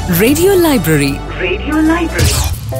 Radio Library. Radio Library.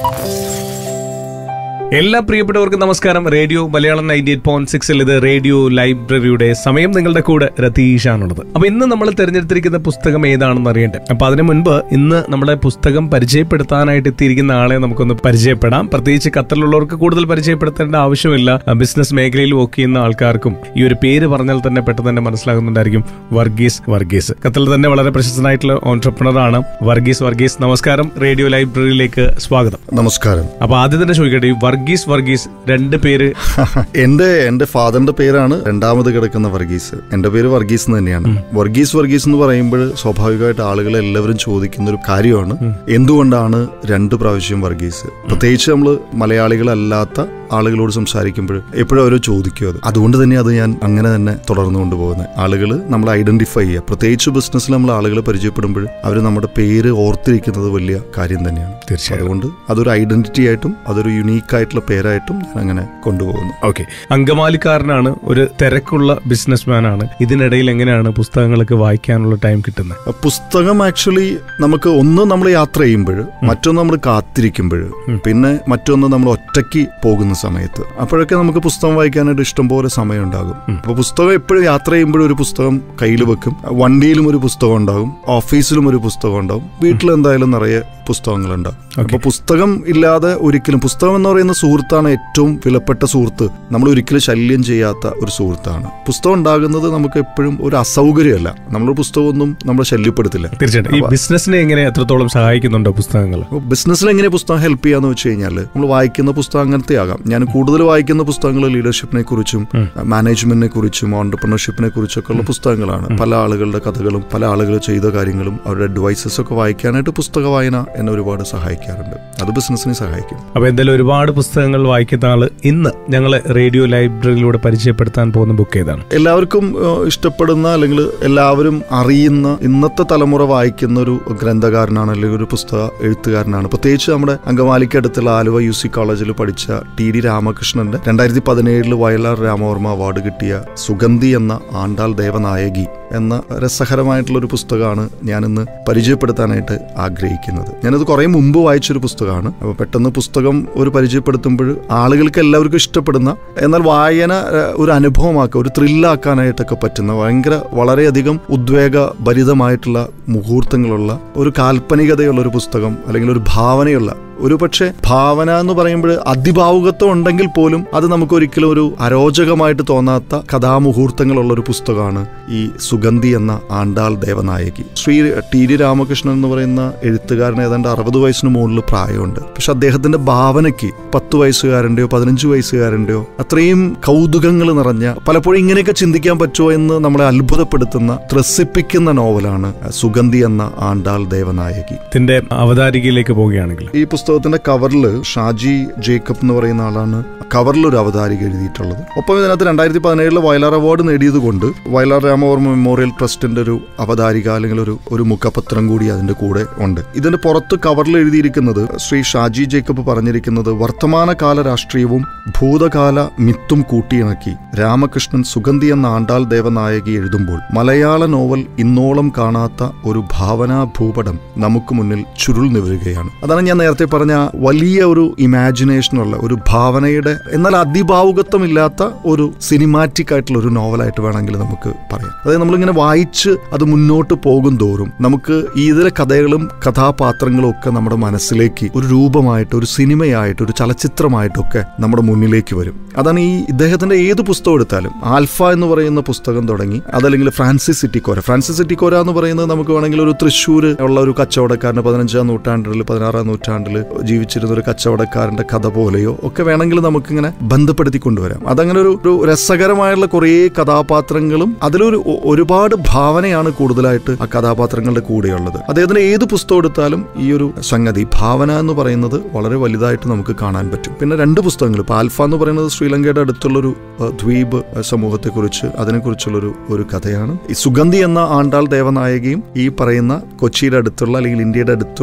എല്ലാ പ്രിയപ്പെട്ടവർക്കും നമസ്കാരം radio Malayalam ninety eight point സിക്സിൽ ഇത് റേഡിയോ ലൈബ്രറിയുടെ സമയം നിങ്ങളുടെ കൂടെ രതീഷാണുള്ളത് അപ്പൊ ഇന്ന് നമ്മൾ തിരഞ്ഞെടുത്തിരിക്കുന്ന പുസ്തകം ഏതാണെന്ന് അറിയട്ടെ അപ്പൊ അതിനു മുൻപ് ഇന്ന് നമ്മുടെ പുസ്തകം പരിചയപ്പെടുത്താനായിട്ട് എത്തിയിരിക്കുന്ന ആളെ നമുക്കൊന്ന് പരിചയപ്പെടാം പ്രത്യേകിച്ച് ഖത്തറിലുള്ളവർക്ക് കൂടുതൽ പരിചയപ്പെടുത്തേണ്ട ആവശ്യമില്ല ബിസിനസ് മേഖലയിൽ വർക്ക് ചെയ്യുന്ന ആൾക്കാർക്കും ഈ ഒരു പേര് പറഞ്ഞാൽ തന്നെ പെട്ടെന്ന് തന്നെ മനസ്സിലാകുന്നുണ്ടായിരിക്കും വർഗീസ് വർഗീസ് ഖത്തറിൽ തന്നെ വളരെ പ്രശസ്തനായിട്ടുള്ള ഓൺടർപ്രണർ ആണ് വർഗീസ് വർഗീസ് നമസ്കാരം റേഡിയോ ലൈബ്രറിയിലേക്ക് സ്വാഗതം നമസ്കാരം അപ്പൊ ആദ്യം തന്നെ ചോദിക്കട്ടെ ഈ വർഗീസ് വർഗീസ് രണ്ട് പേര് എന്റെ എന്റെ ഫാദറിന്റെ പേരാണ് രണ്ടാമത് കിടക്കുന്ന വർഗീസ് എന്റെ പേര് വർഗീസ് എന്ന് തന്നെയാണ് വർഗീസ് വർഗീസ് എന്ന് പറയുമ്പോൾ സ്വാഭാവികമായിട്ട് ആളുകൾ എല്ലാവരും ചോദിക്കുന്ന ഒരു കാര്യമാണ് എന്തുകൊണ്ടാണ് രണ്ട് പ്രാവശ്യം വർഗീസ് പ്രത്യേകിച്ച് നമ്മൾ മലയാളികളല്ലാത്ത ആളുകളോട് സംസാരിക്കുമ്പോൾ എപ്പോഴും അവർ ചോദിക്കും അത് അതുകൊണ്ട് തന്നെ അത് ഞാൻ അങ്ങനെ തന്നെ തുടർന്നു കൊണ്ടുപോകുന്നത് ആളുകൾ നമ്മൾ ഐഡന്റിഫൈ ചെയ്യുക പ്രത്യേകിച്ച് ബിസിനസ്സിൽ നമ്മൾ ആളുകളെ പരിചയപ്പെടുമ്പോൾ അവർ നമ്മുടെ പേര് ഓർത്തിരിക്കുന്നത് വലിയ കാര്യം തന്നെയാണ് തീർച്ചയായും. അതുകൊണ്ട് അതൊരു ഐഡന്റിറ്റി ആയിട്ടും അതൊരു യുണീക്ക് ആയിട്ടുള്ള പേരായിട്ടും ഞാൻ അങ്ങനെ കൊണ്ടുപോകുന്നു ഓക്കെ അങ്കമാലിക്കാരനാണ് ഒരു തിരക്കുള്ള ബിസിനസ്മാൻ ആണ് ഇതിനിടയിൽ എങ്ങനെയാണ് പുസ്തകങ്ങളൊക്കെ വായിക്കാനുള്ള ടൈം കിട്ടുന്നത് പുസ്തകം ആക്ച്വലി നമുക്ക് ഒന്ന് നമ്മൾ യാത്ര ചെയ്യുമ്പോൾ മറ്റൊന്ന് നമ്മൾ കാത്തിരിക്കുമ്പോൾ പിന്നെ മറ്റൊന്ന് നമ്മൾ ഒറ്റയ്ക്ക് പോകുന്ന സമയത്ത് അപ്പോഴൊക്കെ നമുക്ക് പുസ്തകം വായിക്കാനായിട്ട് ഇഷ്ടംപോലെ സമയം ഉണ്ടാകും അപ്പൊ പുസ്തകം എപ്പോഴും യാത്ര ചെയ്യുമ്പോഴും ഒരു പുസ്തകം കയ്യിൽ വെക്കും വണ്ടിയിലും ഒരു പുസ്തകം ഉണ്ടാകും ഓഫീസിലും ഒരു പുസ്തകം ഉണ്ടാവും വീട്ടിൽ എന്തായാലും നിറയെ പുസ്തകങ്ങളുണ്ടാവും അപ്പൊ പുസ്തകം ഇല്ലാതെ ഒരിക്കലും പുസ്തകം എന്ന് പറയുന്ന സുഹൃത്താണ് ഏറ്റവും വിലപ്പെട്ട സുഹൃത്ത് നമ്മൾ ഒരിക്കലും ശല്യം ചെയ്യാത്ത ഒരു സുഹൃത്താണ് പുസ്തകം ഉണ്ടാകുന്നത് നമുക്ക് എപ്പോഴും ഒരു അസൗകര്യമല്ല നമ്മൾ പുസ്തകമൊന്നും നമ്മളെ ശല്യപ്പെടുത്തില്ല തീർച്ചയായിട്ടും ഈ ബിസിനസിനെ എങ്ങനെ എത്രത്തോളം സഹായിക്കുന്നുണ്ടോ പുസ്തകങ്ങൾ ബിസിനസ്സിൽ എങ്ങനെ പുസ്തകം ഹെൽപ്പ് ചെയ്യാന്ന് വെച്ച് കഴിഞ്ഞാൽ നമ്മൾ വായിക്കുന്ന പുസ്തകം അങ്ങനത്തെ ആകാം ഞാൻ കൂടുതൽ വായിക്കുന്ന പുസ്തകങ്ങൾ ലീഡർഷിപ്പിനെ കുറിച്ചും മാനേജ്മെന്റിനെ കുറിച്ചും ഓണ്ടർപ്രണർഷിപ്പിനെ കുറിച്ചൊക്കെ ഉള്ള പുസ്തകങ്ങളാണ് പല ആളുകളുടെ കഥകളും പല ആളുകൾ ചെയ്ത കാര്യങ്ങളും അവരുടെ അഡ്വൈസസ് ഒക്കെ വായിക്കാനായിട്ട് പുസ്തക വായന എന്നെ ഒരുപാട് സഹായിക്കാറുണ്ട് അത് ബിസിനസ്സിനെ സഹായിക്കും അപ്പൊ എന്തായാലും ഒരുപാട് പുസ്തകങ്ങൾ വായിക്കുന്ന ആള് ഇന്ന് ഞങ്ങളെ റേഡിയോ ലൈബ്രറിയിലൂടെ പരിചയപ്പെടുത്താൻ പോകുന്ന ബുക്ക് ഏതാണ് എല്ലാവർക്കും ഏഹ്, ഇഷ്ടപ്പെടുന്ന അല്ലെങ്കിൽ എല്ലാവരും അറിയുന്ന ഇന്നത്തെ തലമുറ വായിക്കുന്ന ഒരു ഗ്രന്ഥകാരനാണ് അല്ലെങ്കിൽ ഒരു പുസ്തക എഴുത്തുകാരനാണ് പ്രത്യേകിച്ച് നമ്മുടെ അങ്കമാലിക്ക് അടുത്തുള്ള ആലുവ യു സി കോളേജിൽ പഠിച്ച ടി ഡി രാമകൃഷ്ണന്റെ രണ്ടായിരത്തി പതിനേഴിൽ വയലാർ രാമവർമ്മ അവാർഡ് കിട്ടിയ സുഗന്ധി എന്ന ആണ്ടാൾ ദേവനായകി എന്ന രസകരമായിട്ടുള്ള ഒരു പുസ്തകമാണ് ഞാനിന്ന് പരിചയപ്പെടുത്താനായിട്ട് ആഗ്രഹിക്കുന്നത് ഞാനത് കുറേ മുമ്പ് വായിച്ചൊരു പുസ്തകമാണ് അപ്പോൾ പെട്ടെന്ന് പുസ്തകം ഒരു പരിചയപ്പെടുത്തുമ്പോൾ ആളുകൾക്ക് എല്ലാവർക്കും ഇഷ്ടപ്പെടുന്ന എന്നാൽ വായന ഏഹ്, ഒരു അനുഭവമാക്കുക ഒരു ത്രില്ലാക്കാനായിട്ടൊക്കെ പറ്റുന്ന ഭയങ്കര വളരെയധികം ഉദ്വേഗ ഭരിതമായിട്ടുള്ള മുഹൂർത്തങ്ങളുള്ള ഒരു കാൽപ്പനികതയുള്ള ഒരു പുസ്തകം അല്ലെങ്കിൽ ഒരു ഭാവനയുള്ള ഒരു പക്ഷേ ഭാവന എന്ന് പറയുമ്പോൾ അതിഭാവുകത്വം ഉണ്ടെങ്കിൽ പോലും അത് നമുക്ക് ഒരിക്കലും ഒരു അരോചകമായിട്ട് തോന്നാത്ത കഥാമുഹൂർത്തങ്ങളുള്ള ഒരു പുസ്തകമാണ് ഈ സുഗന്ധി എന്ന ആണ്ടാൾ ദേവനായകി ശ്രീ ടി ഡി രാമകൃഷ്ണൻ എന്ന് പറയുന്ന എഴുത്തുകാരന് ഏതാണ്ട് അറുപത് വയസ്സിന് മുകളിൽ പ്രായമുണ്ട് പക്ഷെ അദ്ദേഹത്തിന്റെ ഭാവനയ്ക്ക് പത്ത് വയസ്സുകാരൻ്റെയോ പതിനഞ്ച് വയസ്സുകാരൻ്റെയോ അത്രയും കൗതുകങ്ങൾ നിറഞ്ഞ പലപ്പോഴും ഇങ്ങനെയൊക്കെ ചിന്തിക്കാൻ പറ്റുമോ എന്ന് നമ്മളെ അത്ഭുതപ്പെടുത്തുന്ന ത്രസിപ്പിക്കുന്ന നോവലാണ് സുഗന്ധി എന്ന ആണ്ടാൾ ദേവനായകി ഇതിന്റെ അവതാരികയിലേക്ക് പോവുകയാണെങ്കിൽ ഈ പുസ്തകത്തിന്റെ കവറിൽ ഷാജി ജേക്കബ് എന്ന് പറയുന്ന ആളാണ് കവറിൽ ഒരു അവതാരിക എഴുതിയിട്ടുള്ളത് ഒപ്പം ഇതിനകത്ത് രണ്ടായിരത്തി പതിനേഴില് വയലാർ അവാർഡ് നേടിയത് കൊണ്ട് വയലാർ രാമവർമ്മ മെമ്മോറിയൽ ട്രസ്റ്റിന്റെ ഒരു അവതാരിക അല്ലെങ്കിൽ ഒരു ഒരു മുഖപത്രം കൂടി അതിന്റെ കൂടെ ഉണ്ട് ഇതിന്റെ പുറത്ത് കവറിൽ എഴുതിയിരിക്കുന്നത് ശ്രീ ഷാജി ജേക്കബ് പറഞ്ഞിരിക്കുന്നത് വർത്തമാനകാല രാഷ്ട്രീയവും ഭൂതകാല മിത്തും കൂട്ടിയിണക്കി രാമകൃഷ്ണൻ സുഗന്ധി എന്ന ആണ്ടാൾ ദേവനായകി എഴുതുമ്പോൾ മലയാള നോവൽ ഇന്നോളം കാണാത്ത ഒരു ഭാവനാ ഭൂപടം നമുക്ക് മുന്നിൽ ചുരുൾ നിവരുകയാണ് അതാണ് ഞാൻ നേരത്തെ പറഞ്ഞ വലിയ ഒരു ഇമാജിനേഷനുള്ള ഒരു ഭാവനയുടെ എന്നാൽ അതിഭാവുകത്വമില്ലാത്ത ഒരു സിനിമാറ്റിക് ആയിട്ടുള്ള ഒരു നോവലായിട്ട് വേണമെങ്കിൽ നമുക്ക് പറയാം അതായത് നമ്മളിങ്ങനെ വായിച്ച് അത് മുന്നോട്ട് പോകും തോറും നമുക്ക് ഈ ഇതിലെ കഥകളും കഥാപാത്രങ്ങളും ഒക്കെ നമ്മുടെ മനസ്സിലേക്ക് ഒരു രൂപമായിട്ട് ഒരു സിനിമയായിട്ട് ഒരു ചലച്ചിത്രമായിട്ടൊക്കെ നമ്മുടെ മുന്നിലേക്ക് വരും അതാണ് ഈ ഇദ്ദേഹത്തിന്റെ ഏത് പുസ്തകം എടുത്താലും ആൽഫ എന്ന് പറയുന്ന പുസ്തകം തുടങ്ങി അതല്ലെങ്കിൽ ഫ്രാൻസിസ് സിറ്റിക്കോര ഫ്രാൻസിസ് സിറ്റിക്കോര എന്ന് പറയുന്നത് നമുക്ക് വേണമെങ്കിൽ ഒരു തൃശ്ശൂർ ഉള്ള ഒരു കച്ചവടക്കാരന് പതിനഞ്ചാം നൂറ്റാണ്ടിൽ പതിനാറാം നൂറ്റാണ്ടിൽ ജീവിച്ചിരുന്ന ഒരു കച്ചവടക്കാരന്റെ കഥ പോലെയോ ഒക്കെ വേണമെങ്കിൽ നമുക്കിങ്ങനെ ബന്ധപ്പെടുത്തി കൊണ്ടുവരാം അതങ്ങനെ ഒരു ഒരു രസകരമായുള്ള കുറേ കഥാപാത്രങ്ങളും അതിലൊരു ഒ- ഒരുപാട് ഭാവനയാണ് കൂടുതലായിട്ട് ആ കഥാപാത്രങ്ങളുടെ കൂടെയുള്ളത് അദ്ദേഹത്തിന്റെ ഏത് പുസ്തകം എടുത്താലും ഈ ഒരു സംഗതി ഭാവന എന്ന് പറയുന്നത് വളരെ വലുതായിട്ട് നമുക്ക് കാണാൻ പറ്റും പിന്നെ രണ്ട് പുസ്തകങ്ങൾ ഇപ്പൊ ആൽഫ എന്ന് പറയുന്നത് ശ്രീലങ്കയുടെ അടുത്തുള്ളൊരു ഏഹ്, ദ്വീപ് ഏഹ്, സമൂഹത്തെക്കുറിച്ച് അതിനെക്കുറിച്ചുള്ളൊരു ഒരു കഥയാണ് ഈ സുഗന്ധി എന്ന ആണ്ടാൾ ദേവനായകയും ഈ പറയുന്ന കൊച്ചിയുടെ അടുത്തുള്ള അല്ലെങ്കിൽ ഇന്ത്യയുടെ അടുത്തുള്ള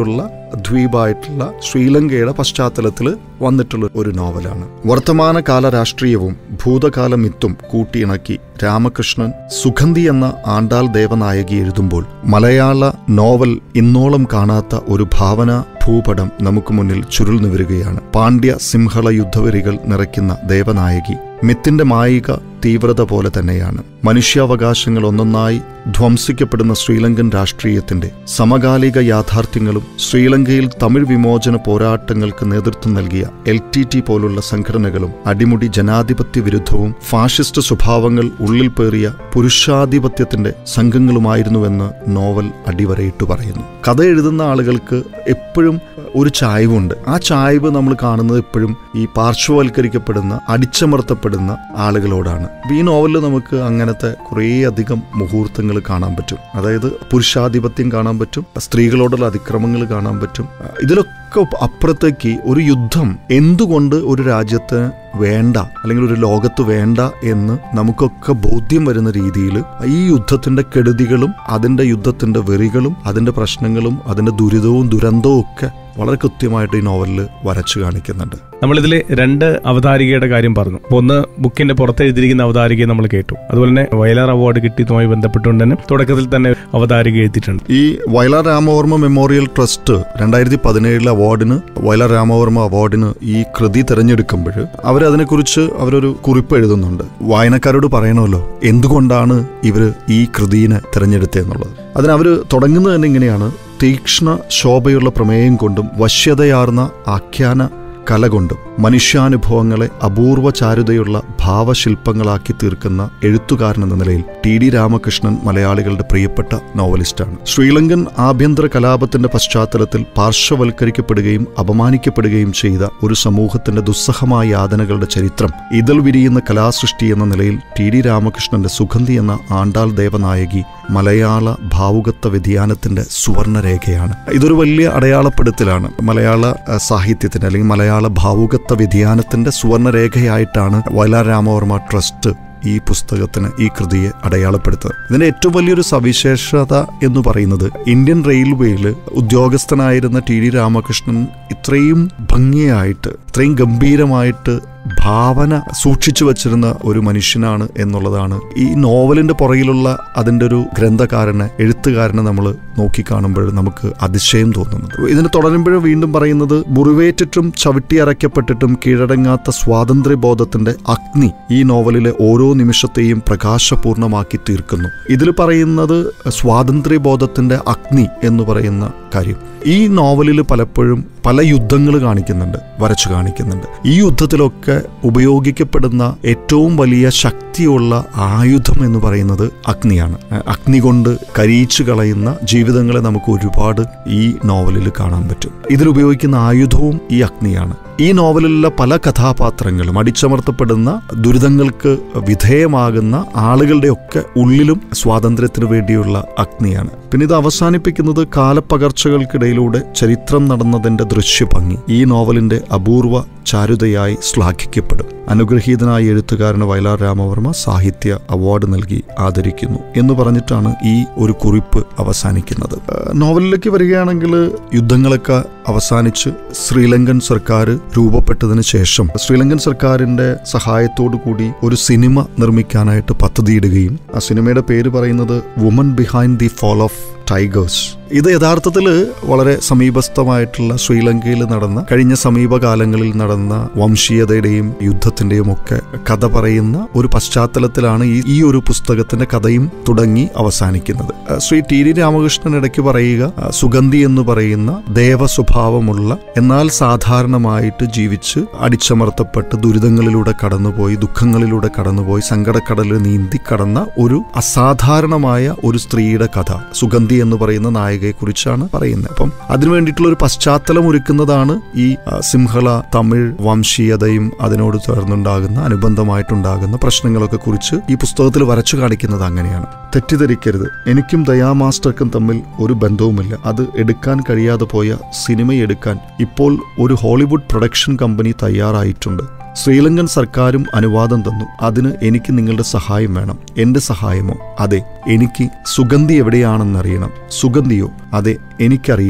ദ്വീപായിട്ടുള്ള ശ്രീലങ്കയുടെ പശ്ചാത്തലത്തിൽ വന്നിട്ടുള്ള ഒരു നോവലാണ് വർത്തമാനകാല രാഷ്ട്രീയവും ഭൂതകാല മിത്തും കൂട്ടിയിണക്കി രാമകൃഷ്ണൻ സുഗന്ധി എന്ന ആണ്ടാൾ ദേവനായകി എഴുതുമ്പോൾ മലയാള നോവൽ ഇന്നോളം കാണാത്ത ഒരു ഭാവന ഭൂപടം നമുക്ക് മുന്നിൽ ചുരുൾ നിവരുകയാണ് പാണ്ഡ്യ സിംഹള യുദ്ധവരികൾ നിറയ്ക്കുന്ന ദേവനായകി മിത്തിന്റെ മായിക തീവ്രത പോലെ തന്നെയാണ് മനുഷ്യാവകാശങ്ങൾ ഒന്നൊന്നായി ധ്വംസിക്കപ്പെടുന്ന ശ്രീലങ്കൻ രാഷ്ട്രീയത്തിന്റെ സമകാലിക യാഥാർത്ഥ്യങ്ങളും ശ്രീലങ്കയിൽ തമിഴ് വിമോചന പോരാട്ടങ്ങൾക്ക് നേതൃത്വം നൽകിയ എൽ ടി ടി പോലുള്ള സംഘടനകളും അടിമുടി ജനാധിപത്യ വിരുദ്ധവും ഫാഷിസ്റ്റ് സ്വഭാവങ്ങൾ ഉള്ളിൽ പേറിയ പുരുഷാധിപത്യത്തിന്റെ സംഘങ്ങളുമായിരുന്നുവെന്ന് നോവൽ അടിവരയിട്ട് പറയുന്നു കഥ എഴുതുന്ന ആളുകൾക്ക് എപ്പോഴും ഒരു ചായ്വുണ്ട് ആ ചായ്വ് നമ്മൾ കാണുന്നത് എപ്പോഴും ഈ പാർശ്വവൽക്കരിക്കപ്പെടുന്ന അടിച്ചമർത്തപ്പെടുന്ന ആളുകളോടാണ് ഈ നോവലിൽ നമുക്ക് അങ്ങനത്തെ കുറേ അധികം മുഹൂർത്തങ്ങൾ കാണാൻ പറ്റും അതായത് പുരുഷാധിപത്യം കാണാൻ പറ്റും സ്ത്രീകളോടുള്ള അതിക്രമങ്ങൾ കാണാൻ പറ്റും ഇതിലൊക്കെ അപ്പുറത്തേക്ക് ഒരു യുദ്ധം എന്തുകൊണ്ട് ഒരു രാജ്യത്തിന് വേണ്ട അല്ലെങ്കിൽ ഒരു ലോകത്ത് വേണ്ട എന്ന് നമുക്കൊക്കെ ബോധ്യം വരുന്ന രീതിയിൽ ഈ യുദ്ധത്തിന്റെ കെടുതികളും അതിന്റെ യുദ്ധത്തിന്റെ വെറികളും അതിന്റെ പ്രശ്നങ്ങളും അതിന്റെ ദുരിതവും ദുരന്തവും ഒക്കെ വളരെ കൃത്യമായിട്ട് ഈ നോവലിൽ വരച്ചു കാണിക്കുന്നുണ്ട് നമ്മളിതിലെ രണ്ട് അവതാരികയുടെ കാര്യം പറഞ്ഞു അപ്പൊ ഒന്ന് ബുക്കിന്റെ പുറത്ത് എഴുതിയിരിക്കുന്ന അവതാരികയെ നമ്മൾ കേട്ടു അതുപോലെ തന്നെ വയലാർ അവാർഡ് കിട്ടിയതുമായി ബന്ധപ്പെട്ടുകൊണ്ട് തന്നെ തുടക്കത്തിൽ തന്നെ അവതാരിക എഴുതിയിട്ടുണ്ട് ഈ വയലാർ രാമവർമ്മ മെമ്മോറിയൽ ട്രസ്റ്റ് രണ്ടായിരത്തി പതിനേഴിലെ അവാർഡിന് വയലാർ രാമവർമ്മ അവാർഡിന് ഈ കൃതി തിരഞ്ഞെടുക്കുമ്പോൾ അവരതിനെക്കുറിച്ച് അവരൊരു കുറിപ്പ് എഴുതുന്നുണ്ട് വായനക്കാരോട് പറയണമല്ലോ എന്തുകൊണ്ടാണ് ഇവർ ഈ കൃതിയെ തിരഞ്ഞെടുത്തതെന്നുള്ളത് അതിന് അവർ തുടങ്ങുന്നത് തന്നെ ഇങ്ങനെയാണ് തീക്ഷ്ണ ശോഭയുള്ള പ്രമേയം കൊണ്ടും വശ്യതയാർന്ന ആഖ്യാന കല കൊണ്ടും മനുഷ്യാനുഭവങ്ങളെ അപൂർവ ചാരുതയുള്ള ഭാവശില്പങ്ങളാക്കി തീർക്കുന്ന എഴുത്തുകാരൻ എന്ന നിലയിൽ ടി ഡി രാമകൃഷ്ണൻ മലയാളികളുടെ പ്രിയപ്പെട്ട നോവലിസ്റ്റാണ് ശ്രീലങ്കൻ ആഭ്യന്തര കലാപത്തിന്റെ പശ്ചാത്തലത്തിൽ പാർശ്വവൽക്കരിക്കപ്പെടുകയും അപമാനിക്കപ്പെടുകയും ചെയ്ത ഒരു സമൂഹത്തിന്റെ ദുസ്സഹമായ യാതനകളുടെ ചരിത്രം ഇതൾ വിരിയുന്ന കലാസൃഷ്ടി എന്ന നിലയിൽ ടി ഡി രാമകൃഷ്ണന്റെ സുഗന്ധി എന്ന ആണ്ടാൾ ദേവനായകി മലയാള ഭാവുകത്വ വ്യതിയാനത്തിന്റെ സുവർണരേഖയാണ് ഇതൊരു വലിയ അടയാളപ്പെടുത്തലാണ് മലയാള അഹ്, സാഹിത്യത്തിന്റെ അല്ലെങ്കിൽ മലയാള ഭാവുകത്വ വ്യതിയാനത്തിന്റെ സുവർണരേഖയായിട്ടാണ് വയലാർ രാമവർമ്മ ട്രസ്റ്റ് ഈ പുസ്തകത്തിന് ഈ കൃതിയെ അടയാളപ്പെടുത്തുന്നത് ഇതിന്റെ ഏറ്റവും വലിയൊരു സവിശേഷത എന്ന് പറയുന്നത് ഇന്ത്യൻ റെയിൽവേയിൽ ഉദ്യോഗസ്ഥനായിരുന്ന ടി ഡി രാമകൃഷ്ണൻ ഇത്രയും ഭംഗിയായിട്ട് ഇത്രയും ഗംഭീരമായിട്ട് ഭാവന സൂക്ഷിച്ചു വച്ചിരുന്ന ഒരു മനുഷ്യനാണ് എന്നുള്ളതാണ് ഈ നോവലിന്റെ പുറകിലുള്ള അതിന്റെ ഒരു ഗ്രന്ഥകാരനെ എഴുത്തുകാരനെ നമ്മൾ നോക്കിക്കാണുമ്പോൾ നമുക്ക് അതിശയം തോന്നുന്നത് ഇതിന് തുടരുമ്പോൾ വീണ്ടും പറയുന്നത് മുറിവേറ്റിട്ടും ചവിട്ടിയറയ്ക്കപ്പെട്ടിട്ടും കീഴടങ്ങാത്ത സ്വാതന്ത്ര്യബോധത്തിന്റെ അഗ്നി ഈ നോവലിലെ ഓരോ നിമിഷത്തെയും പ്രകാശപൂർണമാക്കി തീർക്കുന്നു ഇതിൽ പറയുന്നത് സ്വാതന്ത്ര്യബോധത്തിന്റെ അഗ്നി എന്ന് പറയുന്ന കാര്യം ഈ നോവലിൽ പലപ്പോഴും പല യുദ്ധങ്ങൾ കാണിക്കുന്നുണ്ട് വരച്ചു കാണിക്കുന്നുണ്ട് ഈ യുദ്ധത്തിലൊക്കെ ഉപയോഗിക്കപ്പെടുന്ന ഏറ്റവും വലിയ ശക്തിയുള്ള ആയുധം എന്ന് പറയുന്നത് അഗ്നിയാണ് അഹ് അഗ്നി കൊണ്ട് കരിയിച്ചു കളയുന്ന ജീവിതങ്ങളെ നമുക്ക് ഒരുപാട് ഈ നോവലിൽ കാണാൻ പറ്റും ഇതിൽ ഉപയോഗിക്കുന്ന ആയുധവും ഈ അഗ്നിയാണ് ഈ നോവലിലുള്ള പല കഥാപാത്രങ്ങളും അടിച്ചമർത്തപ്പെടുന്ന ദുരിതങ്ങൾക്ക് വിധേയമാകുന്ന ആളുകളുടെയൊക്കെ ഉള്ളിലും സ്വാതന്ത്ര്യത്തിന് വേണ്ടിയുള്ള അഗ്നിയാണ് പിന്നെ ഇത് അവസാനിപ്പിക്കുന്നത് കാലപ്പകർച്ചകൾക്കിടയിലൂടെ ചരിത്രം നടന്നതിന്റെ ദൃശ്യഭംഗി ഈ നോവലിന്റെ അപൂർവ ചാരുതയായി ശ്ലാഘിക്കപ്പെടും അനുഗ്രഹീതനായ എഴുത്തുകാരന് വയലാർ രാമവർമ്മ സാഹിത്യ അവാർഡ് നൽകി ആദരിക്കുന്നു എന്ന് പറഞ്ഞിട്ടാണ് ഈ ഒരു കുറിപ്പ് അവസാനിക്കുന്നത് ഏഹ് നോവലിലേക്ക് വരികയാണെങ്കിൽ യുദ്ധങ്ങളൊക്കെ അവസാനിച്ച് ശ്രീലങ്കൻ സർക്കാർ രൂപപ്പെട്ടതിന് ശേഷം ശ്രീലങ്കൻ സർക്കാരിന്റെ സഹായത്തോടു കൂടി ഒരു സിനിമ നിർമ്മിക്കാനായിട്ട് പദ്ധതിയിടുകയും ആ സിനിമയുടെ പേര് പറയുന്നത് woman behind the fall of tigers ഇത് യഥാർത്ഥത്തിൽ വളരെ സമീപസ്ഥമായിട്ടുള്ള ശ്രീലങ്കയിൽ നടന്ന കഴിഞ്ഞ സമീപകാലങ്ങളിൽ നടന്ന വംശീയതയുടെയും യുദ്ധത്തിന്റെയും ഒക്കെ കഥ പറയുന്ന ഒരു പശ്ചാത്തലത്തിലാണ് ഈ ഈ ഒരു പുസ്തകത്തിന്റെ കഥയും തുടങ്ങി അവസാനിക്കുന്നത് ആ, ശ്രീ ടി ഡി രാമകൃഷ്ണൻ ഇടയ്ക്ക് പറയുക ആ, സുഗന്ധി എന്ന് പറയുന്ന ദേവ സ്വഭാവമുള്ള എന്നാൽ സാധാരണമായിട്ട് ജീവിച്ച് അടിച്ചമർത്തപ്പെട്ട് ദുരിതങ്ങളിലൂടെ കടന്നുപോയി ദുഃഖങ്ങളിലൂടെ കടന്നുപോയി സങ്കടക്കടലിൽ നീന്തി കടന്ന ഒരു അസാധാരണമായ ഒരു സ്ത്രീയുടെ കഥ സുഗന്ധി എന്ന് പറയുന്ന നായികയെ കുറിച്ചാണ് പറയുന്നത് അപ്പം അതിനു വേണ്ടിയിട്ടുള്ള ഒരു പശ്ചാത്തലം ഒരുക്കുന്നതാണ് ഈ ആ, സിംഹള തമിഴ് വംശീയതയും അതിനോട് ചേർന്നുണ്ടാകുന്ന അനുബന്ധമായിട്ടുണ്ടാകുന്ന പ്രശ്നങ്ങളൊക്കെ കുറിച്ച് ഈ പുസ്തകത്തിൽ വരച്ചു കാണിക്കുന്നത് അങ്ങനെയാണ് തെറ്റിദ്ധരിക്കരുത് എനിക്കും ദയാ മാസ്റ്റർക്കും തമ്മിൽ ഒരു ബന്ധവുമില്ല അത് എടുക്കാൻ കഴിയാതെ പോയ സിനിമയെടുക്കാൻ ഇപ്പോൾ ഒരു ഹോളിവുഡ് പ്രൊഡക്ഷൻ കമ്പനി തയ്യാറായിട്ടുണ്ട് ശ്രീലങ്കൻ സർക്കാരും അനുവാദം തന്നു അതിന് എനിക്ക് നിങ്ങളുടെ സഹായം വേണം എന്റെ സഹായമോ അതെ എനിക്ക് സുഗന്ധി എവിടെയാണെന്നറിയണം സുഗന്ധിയോ അതെ എനിക്കറിയില്ല